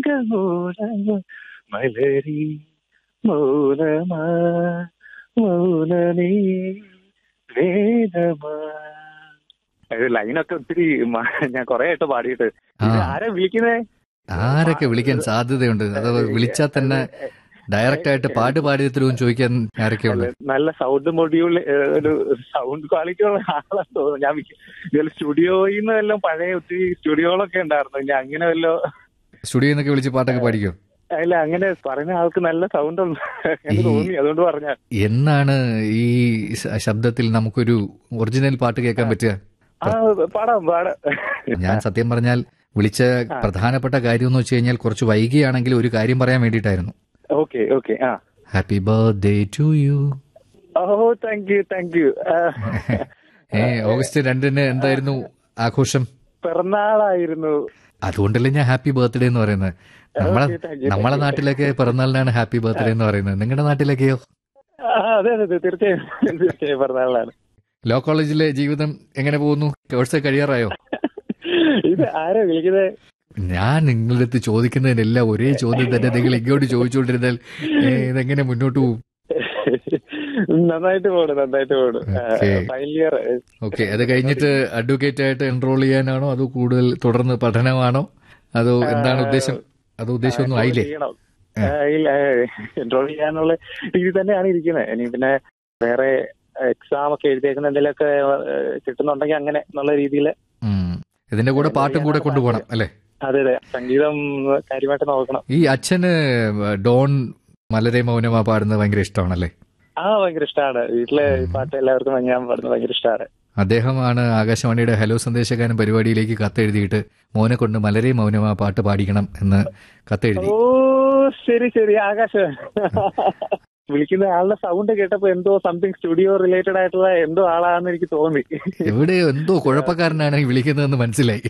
കണ്ണുകൾ മൂടമ മലരി മൗനമാ മൗനമേ വേദമാ ലൈനൊക്കെ ഒത്തിരി മ- ഞാൻ കൊറേ ആയിട്ട് പാടിയിട്ട് ഇത് ആ. ആരാ വിളിക്കുന്നേ ആരൊക്കെ വിളിക്കാൻ സാധ്യതയുണ്ട് അത് വിളിച്ചാൽ തന്നെ ഡയറക്റ്റ് ആയിട്ട് പാട്ട് പാടിയത്തിലും ചോദിക്കാൻ ആരൊക്കെയുണ്ട് നല്ല സൗണ്ട് മൊഡ്യൂൾ ഒരു സൗണ്ട് ക്വാളിറ്റി ഉള്ള ആളാന്ന് തോന്നുന്നു ഞാൻ ഇതിൽ സ്റ്റുഡിയോയിൽ നിന്ന് വല്ലതും പഴയ ഒത്തിരി സ്റ്റുഡിയോകളൊക്കെ ഉണ്ടായിരുന്നു ഞാൻ അങ്ങനെ വല്ലോ സ്റ്റുഡിയോയിൽ നിന്നൊക്കെ വിളിച്ച് പാട്ടൊക്കെ പാടിക്കോ അല്ല അങ്ങനെ പറയുന്ന ആൾക്ക് നല്ല സൗണ്ട് ഉണ്ട് എന്ന് ഈ- തോന്നി അതുകൊണ്ട് പറഞ്ഞ എന്നാണ് ഈ ശ- ശബ്ദത്തിൽ നമുക്കൊരു ഒറിജിനൽ പാട്ട് കേൾക്കാൻ പറ്റുക ആ പാടാം പാടാം ഞാൻ സത്യം പറഞ്ഞാൽ വിളിച്ച പ്രധാനപ്പെട്ട കാര്യം എന്ന് വെച്ച് കഴിഞ്ഞാൽ കുറച്ച് വൈകിയാണെങ്കിൽ ഒരു കാര്യം പറയാൻ വേണ്ടിയിട്ടായിരുന്നു ഓക്കെ ഓക്കെ ആ ഹാപ്പി ബർത്ത്ഡേ ടു യു ഓ താങ്ക് യു താങ്ക് യു ഏ ഓഗസ്റ്റ് രണ്ടിന് എന്തായിരുന്നു ആഘോഷം പിറന്നാളായിരുന്നു അതുകൊണ്ടല്ലേ ഞാൻ ഹാപ്പി ബർത്ത്ഡേ എന്ന് പറയുന്നത് നമ്മളെ Okay, thank you, നമ്മളെ thank you. നാട്ടിലൊക്കെ പിറന്നാളിനാണ് ഹാപ്പി ബർത്ത്ഡേ എന്ന് പറയുന്നത് നിങ്ങളുടെ നാട്ടിലൊക്കെയോ ആ, അതെ അതെ അതെ തീർച്ചയായും തീർച്ചയായും പിറന്നാളാണ് ലോ കോളേജിലെ ജീവിതം എങ്ങനെ പോകുന്നു കോഴ്സ് കഴിയാറായോ ഇത് ആരാ വിളിക്കുന്നത് ഞാൻ നിങ്ങളുടെ അടുത്ത് ചോദിക്കുന്നതിനെല്ലാം ഒരേ ചോദ്യം തന്നെ നിങ്ങൾ ഇങ്ങോട്ട് ചോദിച്ചുകൊണ്ടിരുന്നാൽ ഏ, ഇതെങ്ങനെ മുന്നോട്ട് പോകും നന്നായിട്ട് പോണു നന്നായിട്ട് പോണു Okay. ഫൈനൽ ഇയർ ഓക്കെ അത് കഴിഞ്ഞിട്ട് അഡ്വക്കേറ്റ് ആയിട്ട് എൻറോൾ ചെയ്യാനാണോ അതോ കൂടുതൽ തുടർന്ന് പഠനമാണോ അതോ എന്താണ് ഉദ്ദേശം അതോ ഉദ്ദേശമൊന്നും ആയില്ലേ ചെയ്യണം എൻറോൾ ചെയ്യാനുള്ള രീതി തന്നെയാണ് ഇരിക്കുന്നത് ഇനി പിന്നെ വേറെ എക്സാം ഒക്കെ എഴുതിയേക്കുന്ന എന്തെങ്കിലുമൊക്കെ ഏഹ്, കിട്ടുന്നുണ്ടെങ്കിൽ അങ്ങനെ എന്നുള്ള രീതിയിൽ ഉം. ഇതിന്റെ കൂടെ പാട്ടും കൂടെ കൊണ്ടുപോകണം അല്ലെ അതെ അതെ സംഗീതം കാര്യമായിട്ട് നോക്കണം ഈ അച്ഛന് ഡോൺ മലരെ മൗനമാ പാടുന്നത് ഭയങ്കര ഇഷ്ടമാണല്ലേ ആ ഭയങ്കര ഇഷ്ടമാണ് വീട്ടിലെ ഈ പാട്ട് എല്ലാവർക്കും ഞാൻ പാടുന്നത് ഭയങ്കര ഇഷ്ടമാണ് അദ്ദേഹമാണ് ആകാശവാണിയുടെ ഹലോ സന്ദേശകാരൻ പരിപാടിയിലേക്ക് കത്തെഴുതിയിട്ട് മോനെ കൊണ്ട് മലരെ മൗനമാ പാട്ട് പാടിക്കണം എന്ന് കത്തെഴുതി ഓ ശരി ശരി ആകാശ് വിളിക്കുന്ന ആളുടെ സൗണ്ട് കേട്ടപ്പോ എന്തോ സംതിങ് സ്റ്റുഡിയോ റിലേറ്റഡ് ആയിട്ടുള്ള എന്തോ ആളാണെന്ന് എനിക്ക് തോന്നി എവിടെയോ എന്തോ കുഴപ്പക്കാരനാണ് ഈ വിളിക്കുന്നതെന്ന് മനസ്സിലായി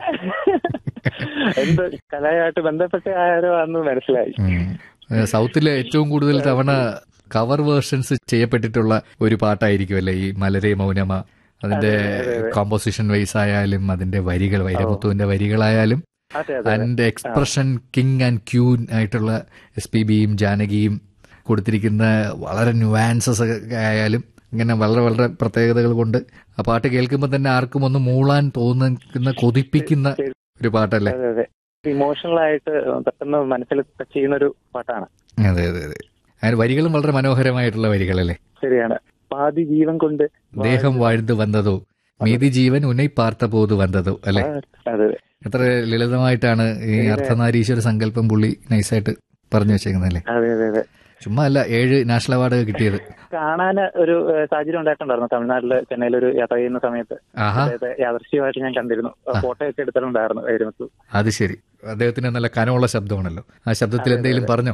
എന്തോ കലയായിട്ട് ബന്ധപ്പെട്ട ആരോ ആണെന്ന് മനസ്സിലായി ഉം. ഏ, സൗത്തിലെ ഏറ്റവും കൂടുതൽ തവണ കവർ വേർഷൻസ് ചെയ്യപ്പെട്ടിട്ടുള്ള ഒരു പാട്ടായിരിക്കുമല്ലേ ഈ മലരെ മൗനമ അതിന്റെ കോമ്പോസിഷൻ വൈസ് ആയാലും അതിന്റെ വരികൾ വൈരമുത്തുവിന്റെ വരികളായാലും അതെ അതെ അതിന്റെ എക്സ്പ്രഷൻ കിങ് ആൻഡ് ക്യൂൻ ആയിട്ടുള്ള എസ് പി ബിയും ജാനകിയും കൊടുത്തിരിക്കുന്ന വളരെ ന്യൂവാൻസസ് ആയാലും ഇങ്ങനെ വളരെ വളരെ പ്രത്യേകതകൾ കൊണ്ട് ആ പാട്ട് കേൾക്കുമ്പോൾ തന്നെ ആർക്കും ഒന്ന് മൂളാൻ തോന്നുന്ന കൊതിപ്പിക്കുന്ന ഒരു പാട്ടല്ലേ അതെ അതെ ഇമോഷണൽ ആയിട്ട് പെട്ടെന്ന് മനസ്സിൽ ടച്ച് ചെയ്യുന്ന ഒരു പാട്ടാണ് അതെ അതെ അതെ അതിന് വരികളും വളരെ മനോഹരമായിട്ടുള്ള വരികളല്ലേ ശരിയാണ് പാതി ജീവൻ കൊണ്ട് ദേഹം വാഴ്ന്നു വന്നതോ മീതി ജീവൻ ഉന്നൈ പാർത്ത പോതു വന്നതോ അല്ലെ അതെ എത്ര ലളിതമായിട്ടാണ് ഈ അർത്ഥനാരീശ്വര സങ്കല്പം പുള്ളി നൈസായിട്ട് പറഞ്ഞു വെച്ചേക്കുന്നല്ലേ അതെ അതെ അതെ ചുമ്മാ അല്ല ഏഴ് നാഷണൽ അവാർഡ് കിട്ടിയത് കാണാൻ ഒരു ഏഹ്, സാഹചര്യം ഉണ്ടായിട്ടുണ്ടായിരുന്നു തമിഴ്നാട്ടില് ചെന്നൈയിൽ ഒരു യാത്ര ചെയ്യുന്ന സമയത്ത് ആഹാ അദ്ദേഹത്തെ യാദൃശ്യമായിട്ട് ഞാൻ കണ്ടിരുന്നു ഫോട്ടോ ഒക്കെ എടുത്തിട്ടുണ്ടായിരുന്നു വൈരമുത്തു അത് ശരി അദ്ദേഹത്തിന് നല്ല കനമുള്ള ശബ്ദമാണല്ലോ ആ ശബ്ദത്തിൽ എന്തെങ്കിലും പറഞ്ഞോ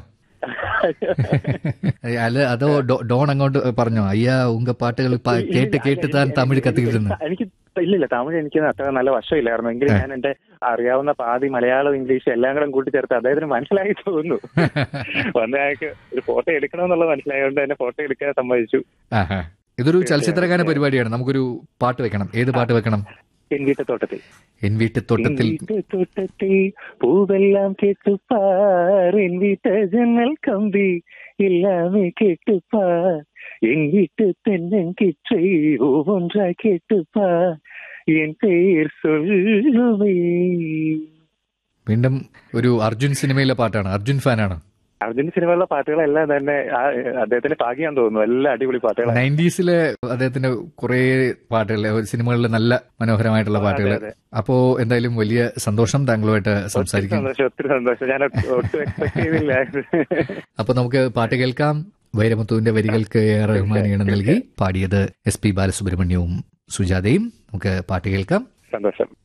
അല്ല അതോ ഡോ- ഡോൺ അങ്ങോട്ട് പറഞ്ഞോ അയ്യാ ഉങ്ക പാട്ടുകൾ പ- കേട്ട് കേട്ട് താൻ തമിഴ് കത്തിക്കിട്ടുന്നു എനിക്ക് ഇല്ലില്ല തമിഴ് എനിക്ക് അത്ര നല്ല വശമില്ലായിരുന്നു എങ്കിലും ഞാൻ എന്റെ അറിയാവുന്ന പാതി മലയാളം ഇംഗ്ലീഷ് എല്ലാം കൂടെ കൂട്ടിച്ചേർത്ത് അദ്ദേഹത്തിന് മനസ്സിലായി തോന്നുന്നു വന്ന അയാൾക്ക് ഒരു ഫോട്ടോ എടുക്കണമെന്നുള്ളത് മനസ്സിലായതുകൊണ്ട് തന്നെ ഫോട്ടോ എടുക്കാൻ സമ്മതിച്ചു ആഹാ. ഇതൊരു ചലച്ചിത്രഗാന പരിപാടിയാണ് നമുക്കൊരു പാട്ട് വെക്കണം ഏത് പാട്ട് വെക്കണം എൻ വീട്ടുത്തോട്ടത്തിൽ എൻ വീട്ട് തോട്ടത്തിൽ തോട്ടത്തിൽ പൂവെല്ലാം കേട്ടുപ്പാർ എൻ വീട്ട ജനൽ കമ്പി எல்லாமே கேட்டுப்பார் என் வீட்டு தென்னங்கிற்றை ஒவ்வொன்றாய் கேட்டுப்பார் என் பெயர் சொல்லுவே വീണ്ടും ഒരു അർജുൻ സിനിമയിലെ പാട്ടാണ് അർജുൻ ഫാനാണ് അർജുൻ സിനിമയിലെ പാട്ടുകളെല്ലാം തന്നെ ആ- അദ്ദേഹത്തിന്റെ ഭാഗ്യം തോന്നുന്നു എല്ലാം അടിപൊളി പാട്ടുകളാണ് നയൻറ്റീസിലെ അദ്ദേഹത്തിന്റെ കുറെ പാട്ടുകൾ സിനിമകളിലെ നല്ല മനോഹരമായിട്ടുള്ള പാട്ടുകൾ അതെ. അപ്പോ എന്തായാലും വലിയ സന്തോഷം താങ്കളുമായിട്ട് സംസാരിക്കും സന്തോഷം ഒത്തിരി സന്തോഷം ഞാൻ ഒട്ടും എക്സ്പെക്ട് ചെയ്തില്ല അപ്പൊ നമുക്ക് പാട്ട് കേൾക്കാം വൈരമുത്തുവിന്റെ വരികൾക്ക് എ ആർ റഹ്മാൻ ഈണം നൽകി പാടിയത് എസ് പി ബാലസുബ്രഹ്മണ്യവും സുജാതയും നമുക്ക് പാട്ട് കേൾക്കാം സന്തോഷം